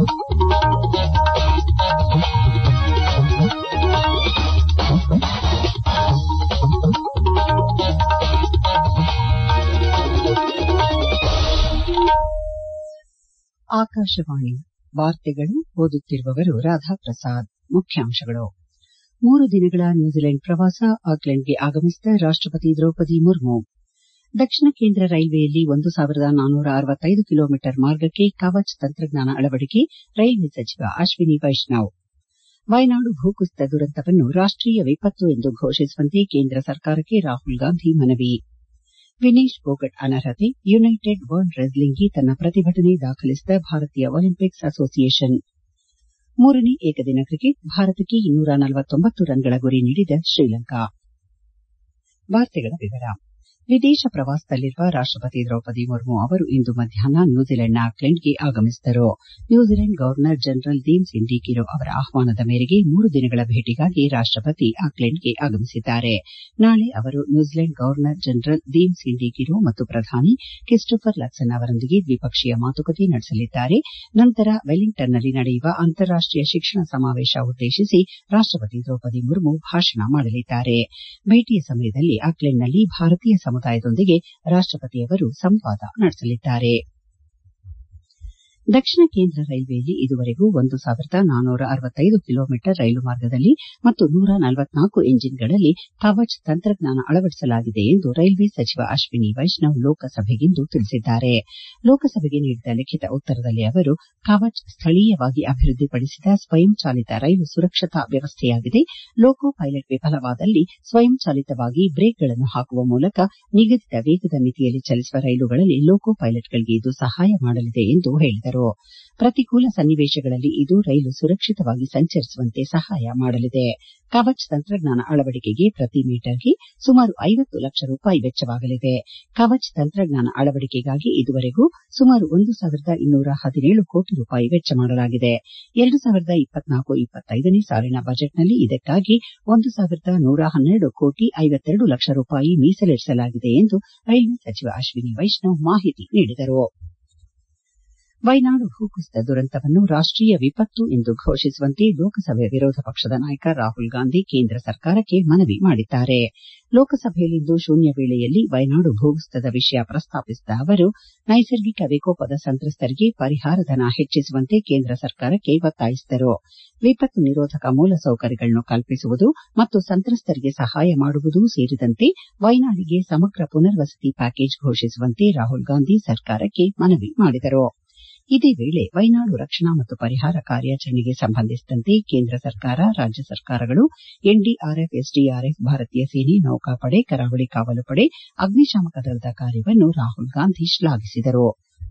ಆಕಾಶವಾಣಿ ವಾರ್ತೆಗಳು ಓದುತ್ತಿರುವವರು ರಾಧಾಪ್ರಸಾದ್ ಮುಖ್ಯಾಂಶಗಳು ಮೂರು ದಿನಗಳ ನ್ಯೂಜಿಲೆಂಡ್ ಪ್ರವಾಸ ಆಕ್ಲೆಂಡ್ಗೆ ಆಗಮಿಸಿದ ರಾಷ್ಟಪತಿ ದ್ರೌಪದಿ ಮುರ್ಮು ದಕ್ಷಿಣ ಕೇಂದ್ರ ರೈಲ್ವೆಯಲ್ಲಿ ಒಂದು ಸಾವಿರದ ನಾನ್ನೂರ ಅರವತ್ತೈದು ಕಿಲೋಮೀಟರ್ ಮಾರ್ಗಕ್ಕೆ ಕವಚ್ ತಂತ್ರಜ್ಞಾನ ಅಳವಡಿಕೆ ರೈಲ್ವೆ ಸಚಿವ ಅಶ್ವಿನಿ ವೈಷ್ಣವ್ ವಯನಾಡು ಭೂಕುಸಿತ ದುರಂತವನ್ನು ರಾಷ್ಟೀಯ ವಿಪತ್ತು ಎಂದು ಘೋಷಿಸುವಂತೆ ಕೇಂದ್ರ ಸರ್ಕಾರಕ್ಕೆ ರಾಹುಲ್ ಗಾಂಧಿ ಮನವಿ ವಿನೇಶ್ ಫೋಗಟ್ ಅನರ್ಹತೆ ಯುನೈಟೆಡ್ ವರ್ಲ್ಡ್ ರೆಸ್ಲಿಂಗ್ಗೆ ತನ್ನ ಪ್ರತಿಭಟನೆ ದಾಖಲಿಸಿದ ಭಾರತೀಯ ಒಲಿಂಪಿಕ್ಸ್ ಅಸೋಸಿಯೇಷನ್ ಮೂರನೇ ಏಕದಿನ ಕ್ರಿಕೆಟ್ ಭಾರತಕ್ಕೆ ಇನ್ನೂರ ನಲವತ್ತೊಂಬತ್ತು ರನ್ಗಳ ಗುರಿ ನೀಡಿದ ಶ್ರೀಲಂಕಾ ವಿದೇಶ ಪ್ರವಾಸದಲ್ಲಿರುವ ರಾಷ್ಟಪತಿ ದ್ರೌಪದಿ ಮುರ್ಮು ಅವರು ಇಂದು ಮಧ್ಯಾಹ್ನ ನ್ಯೂಜಿಲೆಂಡ್ನ ಆಕ್ಲೆಂಡ್ಗೆ ಆಗಮಿಸಿದರು ನ್ಯೂಜಿಲೆಂಡ್ ಗವರ್ನರ್ ಜನರಲ್ ದೀನ್ ಸಿಂಡಿಕಿರೋ ಅವರ ಆಹ್ವಾನದ ಮೇರೆಗೆ ಮೂರು ದಿನಗಳ ಭೇಟಿಗಾಗಿ ರಾಷ್ಟಪತಿ ಆಕ್ಲೆಂಡ್ಗೆ ಆಗಮಿಸಿದ್ದಾರೆ ನಾಳೆ ಅವರು ನ್ಯೂಜಿಲೆಂಡ್ ಗವರ್ನರ್ ಜನರಲ್ ದೀನ್ ಸಿಂಡಿಕಿರೋ ಮತ್ತು ಪ್ರಧಾನಿ ಕ್ರಿಸ್ಟೋಫರ್ ಲಕ್ಸನ್ ಅವರೊಂದಿಗೆ ದ್ವಿಪಕ್ಷೀಯ ಮಾತುಕತೆ ನಡೆಸಲಿದ್ದಾರೆ ನಂತರ ವೆಲ್ಲಿಂಗ್ಟನ್ನಲ್ಲಿ ನಡೆಯುವ ಅಂತಾರಾಷ್ಟೀಯ ಶಿಕ್ಷಣ ಸಮಾವೇಶ ಉದ್ದೇಶಿಸಿ ರಾಷ್ಟಪತಿ ದ್ರೌಪದಿ ಮುರ್ಮು ಭಾಷಣ ಮಾಡಲಿದ್ದಾರೆ ಭೇಟಿಯ ಸಮಯದಲ್ಲಿ ಆಕ್ಲೆಂಡ್ನಲ್ಲಿ ಭಾರತೀಯ ಸಮುದಾಯದೊಂದಿಗೆ ರಾಷ್ಟಪತಿಯವರು ಸಂವಾದ ನಡೆಸಲಿದ್ದಾರೆ ದಕ್ಷಿಣ ಕೇಂದ್ರ ರೈಲ್ವೆಯಲ್ಲಿ ಇದುವರೆಗೂ ಒಂದು ಸಾವಿರದ ನಾನ್ನೂರ ಅರವತ್ತೈದು ಕಿಲೋಮೀಟರ್ ರೈಲು ಮಾರ್ಗದಲ್ಲಿ ಮತ್ತು ನೂರ ನಲವತ್ನಾಲ್ಕು ಎಂಜಿನ್ಗಳಲ್ಲಿ ಕವಚ್ ತಂತ್ರಜ್ಞಾನ ಅಳವಡಿಸಲಾಗಿದೆ ಎಂದು ರೈಲ್ವೆ ಸಚಿವ ಅಶ್ವಿನಿ ವೈಷ್ಣವ್ ಲೋಕಸಭೆಗಿಂದು ತಿಳಿಸಿದ್ದಾರೆ ಲೋಕಸಭೆಗೆ ನೀಡಿದ ಲಿಖಿತ ಉತ್ತರದಲ್ಲಿ ಅವರು ಕವಚ್ ಸ್ಥಳೀಯವಾಗಿ ಅಭಿವೃದ್ಧಿಪಡಿಸಿದ ಸ್ವಯಂಚಾಲಿತ ರೈಲು ಸುರಕ್ಷತಾ ವ್ಯವಸ್ಥೆಯಾಗಿದೆ ಲೋಕೋ ಪೈಲಟ್ ವಿಫಲವಾದಲ್ಲಿ ಸ್ವಯಂಚಾಲಿತವಾಗಿ ಬ್ರೇಕ್ಗಳನ್ನು ಹಾಕುವ ಮೂಲಕ ನಿಗದಿತ ವೇಗದ ಮಿತಿಯಲ್ಲಿ ಚಲಿಸುವ ರೈಲುಗಳಲ್ಲಿ ಲೋಕೋ ಪೈಲಟ್ಗಳಿಗೆ ಇದು ಸಹಾಯ ಮಾಡಲಿದೆ ಎಂದು ಹೇಳಿದರು ಪ್ರತಿಕೂಲ ಸನ್ನಿವೇಶಗಳಲ್ಲಿ ಇದು ರೈಲು ಸುರಕ್ಷಿತವಾಗಿ ಸಂಚರಿಸುವಂತೆ ಸಹಾಯ ಮಾಡಲಿದೆ ಕವಚ್ ತಂತ್ರಜ್ಞಾನ ಅಳವಡಿಕೆಗೆ ಪ್ರತಿ ಮೀಟರ್ಗೆ ಸುಮಾರು ಐವತ್ತು ಲಕ್ಷ ರೂಪಾಯಿ ವೆಚ್ಚವಾಗಲಿದೆ ಕವಚ್ ತಂತ್ರಜ್ಞಾನ ಅಳವಡಿಕೆಗಾಗಿ ಇದುವರೆಗೂ ಸುಮಾರು ಒಂದು ಸಾವಿರದ ಇನ್ನೂರ ಹದಿನೇಳು ಕೋಟಿ ರೂಪಾಯಿ ವೆಚ್ಚ ಮಾಡಲಾಗಿದೆ ಎರಡು ಸಾವಿರದ ಇಪ್ಪತ್ನಾಲ್ಕು ಇಪ್ಪತ್ತೈದನೇ ಸಾಲಿನ ಬಜೆಟ್ನಲ್ಲಿ ಇದಕ್ಕಾಗಿ ಒಂದು ಸಾವಿರದ ನೂರ ಹನ್ನೆರಡು ಕೋಟಿ ಐವತ್ತೆರಡು ಲಕ್ಷ ರೂಪಾಯಿ ಮೀಸಲಿರಿಸಲಾಗಿದೆ ಎಂದು ರೈಲ್ವೆ ಸಚಿವ ಅಶ್ವಿನಿ ವೈಷ್ಣವ್ ಮಾಹಿತಿ ನೀಡಿದರು ವಯನಾಡು ಭೂಕುಸಿತ ದುರಂತವನ್ನು ರಾಷ್ಟೀಯ ವಿಪತ್ತು ಎಂದು ಘೋಷಿಸುವಂತೆ ಲೋಕಸಭೆ ವಿರೋಧ ಪಕ್ಷದ ನಾಯಕ ರಾಹುಲ್ ಗಾಂಧಿ ಕೇಂದ್ರ ಸರ್ಕಾರಕ್ಕೆ ಮನವಿ ಮಾಡಿದ್ದಾರೆ ಲೋಕಸಭೆಯಲ್ಲಿಂದು ಶೂನ್ಯ ವೇಳೆಯಲ್ಲಿ ವಯನಾಡು ಭೂಕುಸಿತದ ವಿಷಯ ಪ್ರಸ್ತಾಪಿಸಿದ ಅವರು ನೈಸರ್ಗಿಕ ವಿಕೋಪದ ಸಂತ್ರಸ್ತರಿಗೆ ಪರಿಹಾರ ಧನ ಹೆಚ್ಚಿಸುವಂತೆ ಕೇಂದ್ರ ಸರ್ಕಾರಕ್ಕೆ ಒತ್ತಾಯಿಸಿದರು ವಿಪತ್ತು ನಿರೋಧಕ ಮೂಲಸೌಕರ್ಯಗಳನ್ನು ಕಲ್ಪಿಸುವುದು ಮತ್ತು ಸಂತ್ರಸ್ತರಿಗೆ ಸಹಾಯ ಮಾಡುವುದೂ ಸೇರಿದಂತೆ ವಯನಾಡಿಗೆ ಸಮಗ್ರ ಪುನರ್ವಸತಿ ಪ್ಯಾಕೇಜ್ ಘೋಷಿಸುವಂತೆ ರಾಹುಲ್ ಗಾಂಧಿ ಸರ್ಕಾರಕ್ಕೆ ಮನವಿ ಮಾಡಿದರು ಇದೇ ವೇಳೆ ವಯನಾಡು ರಕ್ಷಣಾ ಮತ್ತು ಪರಿಹಾರ ಕಾರ್ಯಾಚರಣೆಗೆ ಸಂಬಂಧಿಸಿದಂತೆ ಕೇಂದ್ರ ಸರ್ಕಾರ ರಾಜ್ಯ ಸರ್ಕಾರಗಳು ಎನ್ಡಿಆರ್ಎಫ್ ಎಸ್ಡಿಆರ್ಎಫ್ ಭಾರತೀಯ ಸೇನೆ ನೌಕಾಪಡೆ ಕರಾವಳಿ ಕಾವಲು ಪಡೆ ಅಗ್ನಿಶಾಮಕ ದಳದ ಕಾರ್ಯವನ್ನು ರಾಹುಲ್ ಗಾಂಧಿ ಶ್ಲಾಘಿಸಿದರು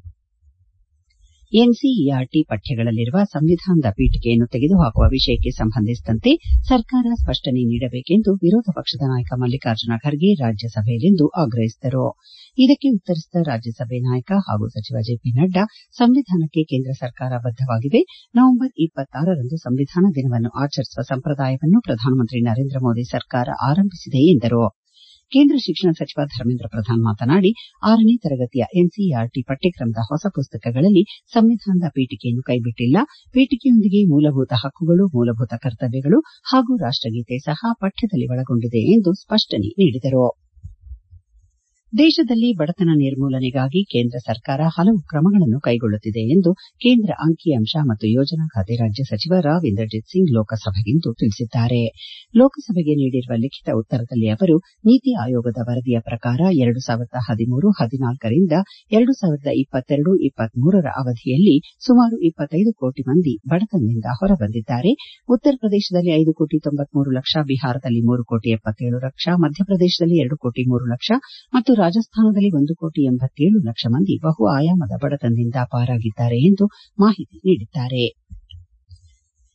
ಎನ್ಸಿಇಆರ್ಟಿ ಪಠ್ಯಗಳಲ್ಲಿರುವ ಸಂವಿಧಾನದ ಪೀಠಿಕೆಯನ್ನು ತೆಗೆದುಹಾಕುವ ವಿಷಯಕ್ಕೆ ಸಂಬಂಧಿಸಿದಂತೆ ಸರ್ಕಾರ ಸ್ಪಷ್ಟನೆ ನೀಡಬೇಕೆಂದು ವಿರೋಧ ಪಕ್ಷದ ನಾಯಕ ಮಲ್ಲಿಕಾರ್ಜುನ ಖರ್ಗೆ ರಾಜ್ಯಸಭೆಯಲ್ಲಿಂದು ಆಗ್ರಹಿಸಿದರು ಇದಕ್ಕೆ ಉತ್ತರಿಸಿದ ರಾಜ್ಯಸಭೆ ನಾಯಕ ಹಾಗೂ ಸಚಿವ ಜೆಪಿ ನಡ್ಡಾ ಸಂವಿಧಾನಕ್ಕೆ ಕೇಂದ್ರ ಸರ್ಕಾರ ಬದ್ದವಾಗಿದೆ ನವೆಂಬರ್ ಇಪ್ಪತ್ತಾರರಂದು ಸಂವಿಧಾನ ದಿನವನ್ನು ಆಚರಿಸುವ ಸಂಪ್ರದಾಯವನ್ನು ಪ್ರಧಾನಮಂತ್ರಿ ನರೇಂದ್ರ ಮೋದಿ ಸರ್ಕಾರ ಆರಂಭಿಸಿದೆ ಎಂದರು ಕೇಂದ್ರ ಶಿಕ್ಷಣ ಸಚಿವ ಧರ್ಮೇಂದ್ರ ಪ್ರಧಾನ್ ಮಾತನಾಡಿ ಆರನೇ ತರಗತಿಯ ಎನ್ಸಿಇಆರ್ಟಿ ಪಠ್ಯಕ್ರಮದ ಹೊಸ ಪುಸ್ತಕಗಳಲ್ಲಿ ಸಂವಿಧಾನದ ಪೀಠಿಕೆಯನ್ನು ಕೈಬಿಟ್ಟಿಲ್ಲ ಪೀಠಿಕೆಯೊಂದಿಗೆ ಮೂಲಭೂತ ಹಕ್ಕುಗಳು ಮೂಲಭೂತ ಕರ್ತವ್ಯಗಳು ಹಾಗೂ ರಾಷ್ಟಗೀತೆ ಸಹ ಪಠ್ಯದಲ್ಲಿ ಒಳಗೊಂಡಿದೆ ಎಂದು ಸ್ಪಷ್ಟನೆ ನೀಡಿದರು ದೇಶದಲ್ಲಿ ಬಡತನ ನಿರ್ಮೂಲನೆಗಾಗಿ ಕೇಂದ್ರ ಸರ್ಕಾರ ಹಲವು ಕ್ರಮಗಳನ್ನು ಕೈಗೊಳ್ಳುತ್ತಿದೆ ಎಂದು ಕೇಂದ್ರ ಅಂಕಿಅಂಶ ಮತ್ತು ಯೋಜನಾ ಖಾತೆ ರಾಜ್ಯ ಸಚಿವ ರಾವ್ ಇಂದರ್ಜಿತ್ ಸಿಂಗ್ ಲೋಕಸಭೆಗಿಂದು ತಿಳಿಸಿದ್ದಾರೆ ಲೋಕಸಭೆಗೆ ನೀಡಿರುವ ಲಿಖಿತ ಉತ್ತರದಲ್ಲಿ ಅವರು ನೀತಿ ಆಯೋಗದ ವರದಿಯ ಪ್ರಕಾರ ಎರಡು ಸಾವಿರದ ಹದಿಮೂರು ಹದಿನಾಲ್ಕರಿಂದ ಎರಡು ಸಾವಿರದ ಇಪ್ಪತ್ತೆರಡು ಇಪ್ಪತ್ಮೂರರ ಅವಧಿಯಲ್ಲಿ ಸುಮಾರು ಇಪ್ಪತ್ತೈದು ಕೋಟಿ ಮಂದಿ ಬಡತನದಿಂದ ಹೊರಬಂದಿದ್ದಾರೆ ಉತ್ತರ ಪ್ರದೇಶದಲ್ಲಿ ಐದು ಕೋಟಿ ತೊಂಬತ್ಮೂರು ಲಕ್ಷ ಬಿಹಾರದಲ್ಲಿ ಮೂರು ಕೋಟಿ ಎಪ್ಪತ್ತೇಳು ಲಕ್ಷ ಮಧ್ಯಪ್ರದೇಶದಲ್ಲಿ ಎರಡು ಕೋಟಿ ಮೂರು ಲಕ್ಷ ಮತ್ತು ರಾಜಸ್ಥಾನದಲ್ಲಿ ಒಂದು ಕೋಟಿ ಎಂಬತ್ತೇಳು ಲಕ್ಷ ಮಂದಿ ಬಹು ಆಯಾಮದ ಬಡತನದಿಂದ ಪಾರಾಗಿದ್ದಾರೆ ಎಂದು ಮಾಹಿತಿ ನೀಡಿದ್ದಾರೆ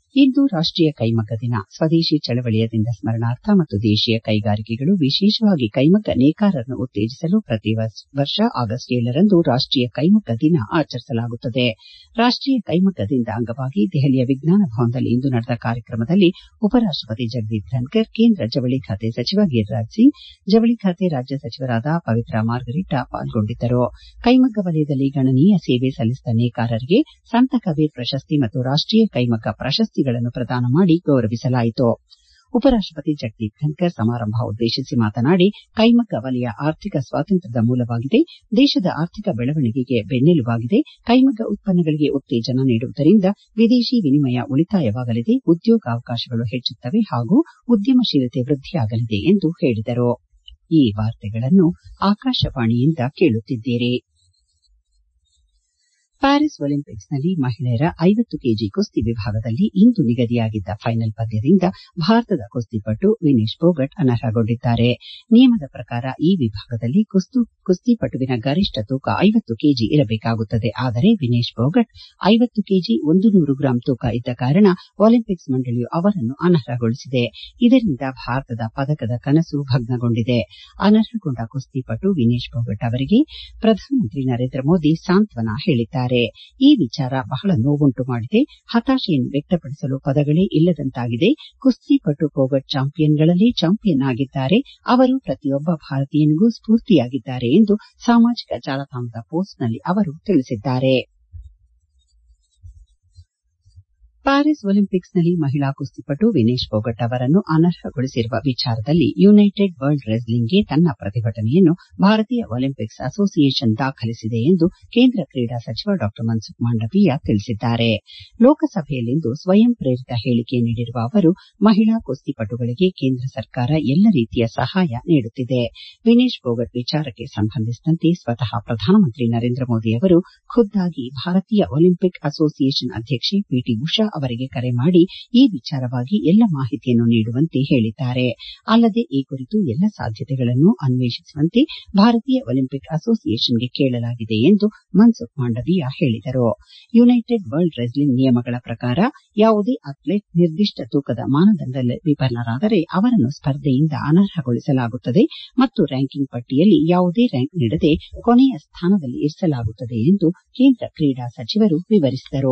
ಇಂದು ರಾಷ್ಟೀಯ ಕೈಮಗ್ಗ ದಿನ ಸ್ವದೇಶಿ ಚಳವಳಿಯ ದಿನ ಸ್ಮರಣಾರ್ಥ ಮತ್ತು ದೇಶೀಯ ಕೈಗಾರಿಕೆಗಳು ವಿಶೇಷವಾಗಿ ಕೈಮಗ್ಗ ನೇಕಾರರನ್ನು ಉತ್ತೇಜಿಸಲು ಪ್ರತಿ ವರ್ಷ ಆಗಸ್ಟ್ ಏಳರಂದು ರಾಷ್ಟೀಯ ಕೈಮಗ್ಗ ದಿನ ಆಚರಿಸಲಾಗುತ್ತದೆ ರಾಷ್ಟೀಯ ಕೈಮಗ್ಗ ದಿನದ ಅಂಗವಾಗಿ ದೆಹಲಿಯ ವಿಜ್ಞಾನ ಭವನದಲ್ಲಿ ಇಂದು ನಡೆದ ಕಾರ್ಯಕ್ರಮದಲ್ಲಿ ಉಪರಾಷ್ಟಪತಿ ಜಗದೀಪ್ ಧನ್ಕರ್ ಕೇಂದ್ರ ಜವಳಿ ಖಾತೆ ಸಚಿವ ಗಿರಿರಾಜ್ ಸಿಂಗ್ ಜವಳಿ ಖಾತೆ ರಾಜ್ಯ ಸಚಿವರಾದ ಪವಿತ್ರಾ ಮಾರ್ಗರಿಟಾ ಪಾಲ್ಗೊಂಡಿದ್ದರು ಕೈಮಗ್ಗ ವಲಯದಲ್ಲಿ ಗಣನೀಯ ಸೇವೆ ಸಲ್ಲಿಸಿದ ನೇಕಾರರಿಗೆ ಸಂತ ಕಬೀರ್ ಪ್ರಶಸ್ತಿ ಮತ್ತು ರಾಷ್ಟೀಯ ಕೈಮಗ್ಗ ಪ್ರಶಸ್ತಿಗಳನ್ನು ಪ್ರದಾನ ಮಾಡಿ ಗೌರವಿಸಲಾಯಿತು ಉಪರಾಷ್ಟಪತಿ ಜಗದೀಪ್ ಧನ್ಕರ್ ಸಮಾರಂಭ ಉದ್ದೇಶಿಸಿ ಮಾತನಾಡಿ ಕೈಮಗ್ಗ ವಲಯ ಆರ್ಥಿಕ ಸ್ವಾತಂತ್ರ್ಯದ ಮೂಲವಾಗಿದೆ ದೇಶದ ಆರ್ಥಿಕ ಬೆಳವಣಿಗೆಗೆ ಬೆನ್ನೆಲುಬಾಗಿದೆ ಕೈಮಗ್ಗ ಉತ್ಪನ್ನಗಳಿಗೆ ಉತ್ತೇಜನ ನೀಡುವುದರಿಂದ ವಿದೇಶಿ ವಿನಿಮಯ ಉಳಿತಾಯವಾಗಲಿದೆ ಉದ್ಯೋಗಾವಕಾಶಗಳು ಹೆಚ್ಚುತ್ತವೆ ಹಾಗೂ ಉದ್ಯಮಶೀಲತೆ ವೃದ್ಧಿಯಾಗಲಿದೆ ಎಂದು ಹೇಳಿದರು ಈ ವಾರ್ತೆಗಳನ್ನು ಆಕಾಶವಾಣಿಯಿಂದ ಕೇಳುತ್ತಿದ್ದೀರಿ ಪ್ಯಾರಿಸ್ ಒಲಿಂಪಿಕ್ಸ್ನಲ್ಲಿ ಮಹಿಳೆಯರ ಐವತ್ತು ಕೆಜಿ ಕುಸ್ತಿ ವಿಭಾಗದಲ್ಲಿ ಇಂದು ನಿಗದಿಯಾಗಿದ್ದ ಫೈನಲ್ ಪಂದ್ಯದಿಂದ ಭಾರತದ ಕುಸ್ತಿಪಟು ವಿನೇಶ್ ಪೋಗಟ್ ಅನರ್ಹಗೊಂಡಿದ್ದಾರೆ ನಿಯಮದ ಪ್ರಕಾರ ಈ ವಿಭಾಗದಲ್ಲಿ ಕುಸ್ತಿಪಟುವಿನ ಗರಿಷ್ಠ ತೂಕ ಐವತ್ತು ಕೆಜಿ ಇರಬೇಕಾಗುತ್ತದೆ ಆದರೆ ವಿನೇಶ್ ಪೋಗಟ್ ಐವತ್ತು ಕೆಜಿ ಒಂದು ನೂರು ಗ್ರಾಂ ತೂಕ ಇದ್ದ ಕಾರಣ ಒಲಿಂಪಿಕ್ಸ್ ಮಂಡಳಿಯು ಅವರನ್ನು ಅನರ್ಹಗೊಳಿಸಿದೆ ಇದರಿಂದ ಭಾರತದ ಪದಕದ ಕನಸು ಭಗ್ನಗೊಂಡಿದೆ ಅನರ್ಹಗೊಂಡ ಕುಸ್ತಿಪಟು ವಿನೇಶ್ ಪೋಗಟ್ ಅವರಿಗೆ ಪ್ರಧಾನಮಂತ್ರಿ ನರೇಂದ್ರ ಮೋದಿ ಸಾಂತ್ವನ ಹೇಳಿದ್ದಾರೆ ಈ ವಿಚಾರ ಬಹಳ ನೋವುಂಟು ಮಾಡಿದೆ ಹತಾಶೆಯನ್ನು ವ್ಯಕ್ತಪಡಿಸಲು ಪದಗಳೇ ಇಲ್ಲದಂತಾಗಿದೆ ಕುಸ್ತಿಪಟು ಪೋಗಟ್ ಚಾಂಪಿಯನ್ಗಳಲ್ಲಿ ಚಾಂಪಿಯನ್ ಆಗಿದ್ದಾರೆ ಅವರು ಪ್ರತಿಯೊಬ್ಬ ಭಾರತೀಯನಿಗೂ ಸ್ಫೂರ್ತಿಯಾಗಿದ್ದಾರೆ ಎಂದು ಸಾಮಾಜಿಕ ಜಾಲತಾಣದ ಪೋಸ್ಟ್ನಲ್ಲಿ ಅವರು ತಿಳಿಸಿದ್ದಾರೆ ಪ್ಯಾರಿಸ್ ಒಲಿಂಪಿಕ್ಸ್ನಲ್ಲಿ ಮಹಿಳಾ ಕುಸ್ತಿಪಟು ವಿನೇಶ್ ಪೋಗಟ್ ಅವರನ್ನು ಅನರ್ಹಗೊಳಿಸಿರುವ ವಿಚಾರದಲ್ಲಿ ಯುನೈಟೆಡ್ ವರ್ಲ್ಡ್ ರೆಸ್ಲಿಂಗ್ಗೆ ತನ್ನ ಪ್ರತಿಭಟನೆಯನ್ನು ಭಾರತೀಯ ಒಲಿಂಪಿಕ್ಸ್ ಅಸೋಸಿಯೇಷನ್ ದಾಖಲಿಸಿದೆ ಎಂದು ಕೇಂದ್ರ ಕ್ರೀಡಾ ಸಚಿವ ಡಾ ಮನ್ಸುಖ್ ಮಾಂಡವೀಯ ತಿಳಿಸಿದ್ದಾರೆ ಲೋಕಸಭೆಯಲ್ಲಿಂದು ಸ್ವಯಂ ಪ್ರೇರಿತ ಹೇಳಿಕೆ ನೀಡಿರುವ ಅವರು ಮಹಿಳಾ ಕುಸ್ತಿಪಟುಗಳಿಗೆ ಕೇಂದ್ರ ಸರ್ಕಾರ ಎಲ್ಲ ರೀತಿಯ ಸಹಾಯ ನೀಡುತ್ತಿದೆ ವಿನೇಶ್ ಪೋಗಟ್ ವಿಚಾರಕ್ಕೆ ಸಂಬಂಧಿಸಿದಂತೆ ಸ್ವತಃ ಪ್ರಧಾನಮಂತ್ರಿ ನರೇಂದ್ರ ಮೋದಿ ಅವರು ಖುದ್ದಾಗಿ ಭಾರತೀಯ ಒಲಿಂಪಿಕ್ ಅಸೋಸಿಯೇಷನ್ ಅಧ್ಯಕ್ಷೆ ಪಿಟಿ ಉಷಾ ಅವರಿಗೆ ಕರೆ ಮಾಡಿ ಈ ವಿಚಾರವಾಗಿ ಎಲ್ಲ ಮಾಹಿತಿಯನ್ನು ನೀಡುವಂತೆ ಹೇಳಿದ್ದಾರೆ ಅಲ್ಲದೆ ಈ ಕುರಿತು ಎಲ್ಲ ಸಾಧ್ಯತೆಗಳನ್ನು ಅನ್ವೇಷಿಸುವಂತೆ ಭಾರತೀಯ ಒಲಿಂಪಿಕ್ ಅಸೋಸಿಯೇಷನ್ಗೆ ಕೇಳಲಾಗಿದೆ ಎಂದು ಮನ್ಸುಖ್ ಮಾಂಡವೀಯ ಹೇಳಿದರು ಯುನೈಟೆಡ್ ವರ್ಲ್ಡ್ ರೆಸ್ಲಿಂಗ್ ನಿಯಮಗಳ ಪ್ರಕಾರ ಯಾವುದೇ ಅಥ್ಲೀಟ್ ನಿರ್ದಿಷ್ಟ ತೂಕದ ಮಾನದಂಡದಲ್ಲಿ ವಿಫಲರಾದರೆ ಅವರನ್ನು ಸ್ಪರ್ಧೆಯಿಂದ ಅನರ್ಹಗೊಳಿಸಲಾಗುತ್ತದೆ ಮತ್ತು ರ್ಯಾಂಕಿಂಗ್ ಪಟ್ಟಿಯಲ್ಲಿ ಯಾವುದೇ ರ್ಯಾಂಕ್ ನೀಡದೆ ಕೊನೆಯ ಸ್ಥಾನದಲ್ಲಿ ಇರಿಸಲಾಗುತ್ತದೆ ಎಂದು ಕೇಂದ್ರ ಕ್ರೀಡಾ ಸಚಿವರು ವಿವರಿಸಿದರು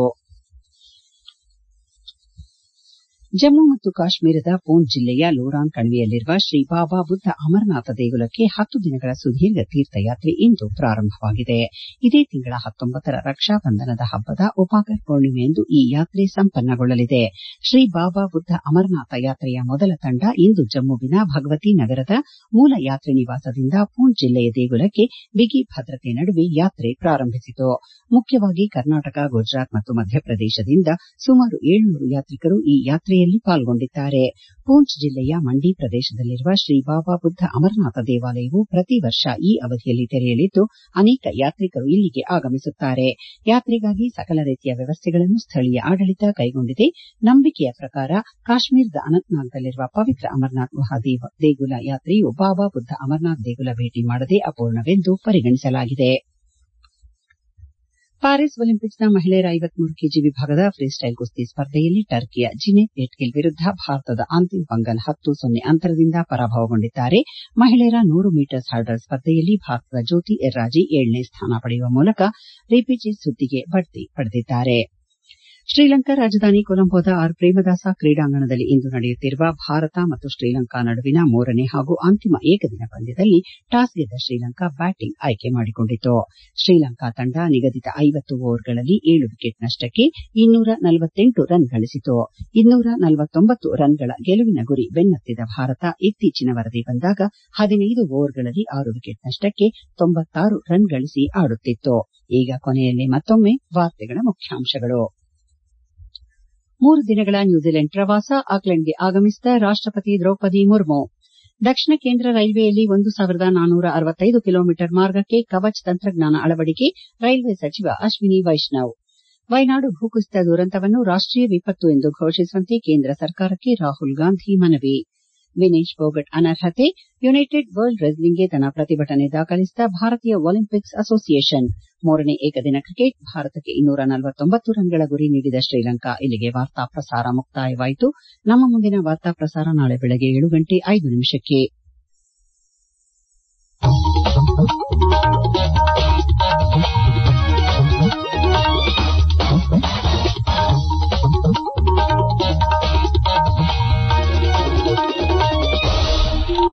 ಜಮ್ಮು ಮತ್ತು ಕಾಶ್ಮೀರದ ಪೂಂಚ್ ಜಿಲ್ಲೆಯ ಲೋರಾನ್ ಕಣಿವೆಯಲ್ಲಿರುವ ಶ್ರೀ ಬಾಬಾ ಬುದ್ದ ಅಮರನಾಥ ದೇಗುಲಕ್ಕೆ ಹತ್ತು ದಿನಗಳ ಸುದೀರ್ಘ ತೀರ್ಥಯಾತ್ರೆ ಇಂದು ಪ್ರಾರಂಭವಾಗಿದೆ ಇದೇ ತಿಂಗಳ ಹತ್ತೊಂಬತ್ತರ ರಕ್ಷಾಬಂಧನದ ಹಬ್ಬದ ಉಪಾಗರ್ ಪೂರ್ಣಿಮೆಯಂದು ಈ ಯಾತ್ರೆ ಸಂಪನ್ನಗೊಳ್ಳಲಿದೆ ಶ್ರೀ ಬಾಬಾ ಬುದ್ದ ಅಮರನಾಥ ಯಾತ್ರೆಯ ಮೊದಲ ತಂಡ ಇಂದು ಜಮ್ಮುವಿನ ಭಗವತಿ ನಗರದ ಮೂಲ ಯಾತ್ರಿ ನಿವಾಸದಿಂದ ಪೂಂಚ್ ಜಿಲ್ಲೆಯ ದೇಗುಲಕ್ಕೆ ಬಿಗಿ ಭದ್ರತೆ ನಡುವೆ ಯಾತ್ರೆ ಪ್ರಾರಂಭಿಸಿತು ಮುಖ್ಯವಾಗಿ ಕರ್ನಾಟಕ ಗುಜರಾತ್ ಮತ್ತು ಮಧ್ಯಪ್ರದೇಶದಿಂದ ಸುಮಾರು ಏಳುನೂರು ಯಾತ್ರಿಕರು ಈ ಯಾತ್ರೆಯಲ್ಲಿ ಪಾಲ್ಗೊಂಡಿದ್ದಾರೆ ಪೂಂಚ್ ಜಿಲ್ಲೆಯ ಮಂಡಿ ಪ್ರದೇಶದಲ್ಲಿರುವ ಶ್ರೀ ಬಾಬಾ ಬುದ್ದ ಅಮರನಾಥ ದೇವಾಲಯವು ಪ್ರತಿ ವರ್ಷ ಈ ಅವಧಿಯಲ್ಲಿ ತೆರೆಯಲಿದ್ದು ಅನೇಕ ಯಾತ್ರಿಕರು ಇಲ್ಲಿಗೆ ಆಗಮಿಸುತ್ತಾರೆ ಯಾತ್ರೆಗಾಗಿ ಸಕಲ ರೀತಿಯ ವ್ಯವಸ್ಥೆಗಳನ್ನು ಸ್ಥಳೀಯ ಆಡಳಿತ ಕೈಗೊಂಡಿದೆ ನಂಬಿಕೆಯ ಪ್ರಕಾರ ಕಾಶ್ಮೀರದ ಅನಂತ್ನಾಗ್ನಲ್ಲಿರುವ ಪವಿತ್ರ ಅಮರನಾಥ್ ಗುಹಾ ದೇಗುಲ ಯಾತ್ರೆಯು ಬಾಬಾ ಬುದ್ದ ಅಮರನಾಥ್ ದೇಗುಲ ಭೇಟಿ ಮಾಡದೆ ಅಪೂರ್ಣವೆಂದು ಪರಿಗಣಿಸಲಾಗಿದೆ ಪ್ಯಾರಿಸ್ ಒಲಿಂಪಿಕ್ಸ್ನ ಮಹಿಳೆಯರ ಐವತ್ಮೂರು ಕೆಜಿ ವಿಭಾಗದ ಫ್ರೀಸ್ಟೈಲ್ ಕುಸ್ತಿ ಸ್ಪರ್ಧೆಯಲ್ಲಿ ಟರ್ಕಿಯ ಜಿನೆತ್ ಏಟ್ಗಿಲ್ ವಿರುದ್ದ ಭಾರತದ ಅಂತಿಮ್ ಪಂಗಲ್ ಹತ್ತು ಸೊನ್ನೆ ಅಂತರದಿಂದ ಪರಾಭವಗೊಂಡಿದ್ದಾರೆ ಮಹಿಳೆಯರ ನೂರು ಮೀಟರ್ಸ್ ಹರ್ಡಲ್ ಸ್ಪರ್ಧೆಯಲ್ಲಿ ಭಾರತದ ಜ್ಯೋತಿ ಎರ್ರಾಜಿ ಏಳನೇ ಸ್ಥಾನ ಪಡೆಯುವ ಮೂಲಕ ರಿಪೇಚೇಜ್ ಸುತ್ತಿಗೆ ಬಡ್ತಿ ಪಡೆದಿದ್ದಾರೆ ಶ್ರೀಲಂಕಾ ರಾಜಧಾನಿ ಕೊಲಂಬೋದ ಆರ್ ಪ್ರೇಮದಾಸ ಕ್ರೀಡಾಂಗಣದಲ್ಲಿ ಇಂದು ನಡೆಯುತ್ತಿರುವ ಭಾರತ ಮತ್ತು ಶ್ರೀಲಂಕಾ ನಡುವಿನ ಮೂರನೇ ಹಾಗೂ ಅಂತಿಮ ಏಕದಿನ ಪಂದ್ಯದಲ್ಲಿ ಟಾಸ್ ಗೆದ್ದ ಶ್ರೀಲಂಕಾ ಬ್ಯಾಟಿಂಗ್ ಆಯ್ಕೆ ಮಾಡಿಕೊಂಡಿತು ಶ್ರೀಲಂಕಾ ತಂಡ ನಿಗದಿತ ಐವತ್ತು ಓವರ್ಗಳಲ್ಲಿ ಏಳು ವಿಕೆಟ್ ನಷ್ಟಕ್ಕೆ ಇನ್ನೂರ ನಲವತ್ತೆಂಟು ರನ್ ಗಳಿಸಿತು ಇನ್ನೂರ ನಲವತ್ತೊಂಬತ್ತು ರನ್ಗಳ ಗೆಲುವಿನ ಗುರಿ ಬೆನ್ನತ್ತಿದ ಭಾರತ ಇತ್ತೀಚಿನ ವರದಿ ಬಂದಾಗ ಹದಿನೈದು ಓವರ್ಗಳಲ್ಲಿ ಆರು ವಿಕೆಟ್ ನಷ್ಟಕ್ಕೆ ತೊಂಬತ್ತಾರು ರನ್ ಗಳಿಸಿ ಆಡುತ್ತಿತ್ತು ಈಗ ಕೊನೆಯಲ್ಲಿ ಮತ್ತೊಮ್ಮೆ ವಾರ್ತೆಗಳ ಮುಖ್ಯಾಂಶಗಳು ಮೂರು ದಿನಗಳ ನ್ಯೂಜಿಲೆಂಡ್ ಪ್ರವಾಸ ಆಕ್ಲೆಂಡ್ಗೆ ಆಗಮಿಸಿದ ರಾಷ್ಟಪತಿ ದ್ರೌಪದಿ ಮುರ್ಮು ದಕ್ಷಿಣ ಕೇಂದ್ರ ರೈಲ್ವೆಯಲ್ಲಿ ಒಂದು ಸಾವಿರದ ನಾನ್ನೂರ ಅರವತ್ತೈದು ಕಿಲೋಮೀಟರ್ ಮಾರ್ಗಕ್ಕೆ ಕವಚ್ ತಂತ್ರಜ್ಞಾನ ಅಳವಡಿಕೆ ರೈಲ್ವೆ ಸಚಿವ ಅಶ್ವಿನಿ ವೈಷ್ಣವ್ ವೈನಾಡು ಭೂಕುಸಿತ ದುರಂತವನ್ನು ರಾಷ್ಟೀಯ ವಿಪತ್ತು ಎಂದು ಘೋಷಿಸುವಂತೆ ಕೇಂದ್ರ ಸರ್ಕಾರಕ್ಕೆ ರಾಹುಲ್ ಗಾಂಧಿ ಮನವಿ ವಿನೇಶ್ ಫೋಗಟ್ ಅನರ್ಹತೆ ಯುನೈಟೆಡ್ ವರ್ಲ್ಡ್ ರೆಸ್ಲಿಂಗ್ಗೆ ತನ್ನ ಪ್ರತಿಭಟನೆ ದಾಖಲಿಸಿದ ಭಾರತೀಯ ಒಲಿಂಪಿಕ್ಸ್ ಅಸೋಸಿಯೇಷನ್ ಮೂರನೇ ಏಕದಿನ ಕ್ರಿಕೆಟ್ ಭಾರತಕ್ಕೆ ಇನ್ನೂರ ನಲವತ್ತೊಂಬತ್ತು ರನ್ಗಳ ಗುರಿ ನೀಡಿದ ಶ್ರೀಲಂಕಾ ಇಲ್ಲಿಗೆ ವಾರ್ತಾ ಪ್ರಸಾರ ಮುಕ್ತಾಯವಾಯಿತು ನಮ್ಮ ಮುಂದಿನ ವಾರ್ತಾ ಪ್ರಸಾರ ನಾಳೆ ಬೆಳಗ್ಗೆ ಏಳು ಗಂಟೆ ಐದು ನಿಮಿಷಕ್ಕೆ